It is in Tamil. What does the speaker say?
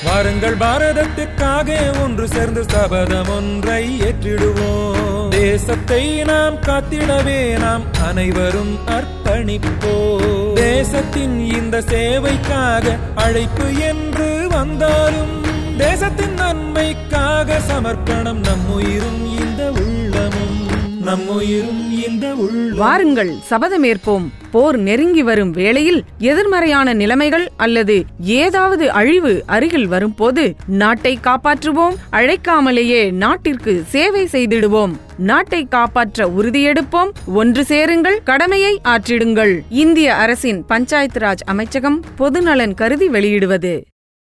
வாருங்கள் பாரதத்திற்காக ஒன்று சேர்ந்து சபதம் ஒன்றை ஏற்றிடுவோம் தேசத்தை நாம் காத்திடவே நாம் அனைவரும் அர்ப்பணிப்போம் தேசத்தின் இந்த சேவைக்காக அழைப்பு என்று வந்தாலும் தேசத்தின் நன்மைக்காக சமர்ப்பணம் நம்முயிரும் இந்த உள்ளமும் நம்முயிரும் இந்த உள்ளம் வாருங்கள் சபதமேற்போம் போர் நெருங்கி வரும் வேளையில் எதிர்மறையான நிலைமைகள் அல்லது ஏதாவது அழிவு அருகில் வரும்போது நாட்டை காப்பாற்றுவோம் அழைக்காமலேயே நாட்டிற்கு சேவை செய்திடுவோம் நாட்டை காப்பாற்ற உறுதியெடுப்போம் ஒன்று சேருங்கள் கடமையை ஆற்றிடுங்கள் இந்திய அரசின் பஞ்சாயத்து ராஜ் அமைச்சகம் பொதுநலன் கருதி வெளியிடுவது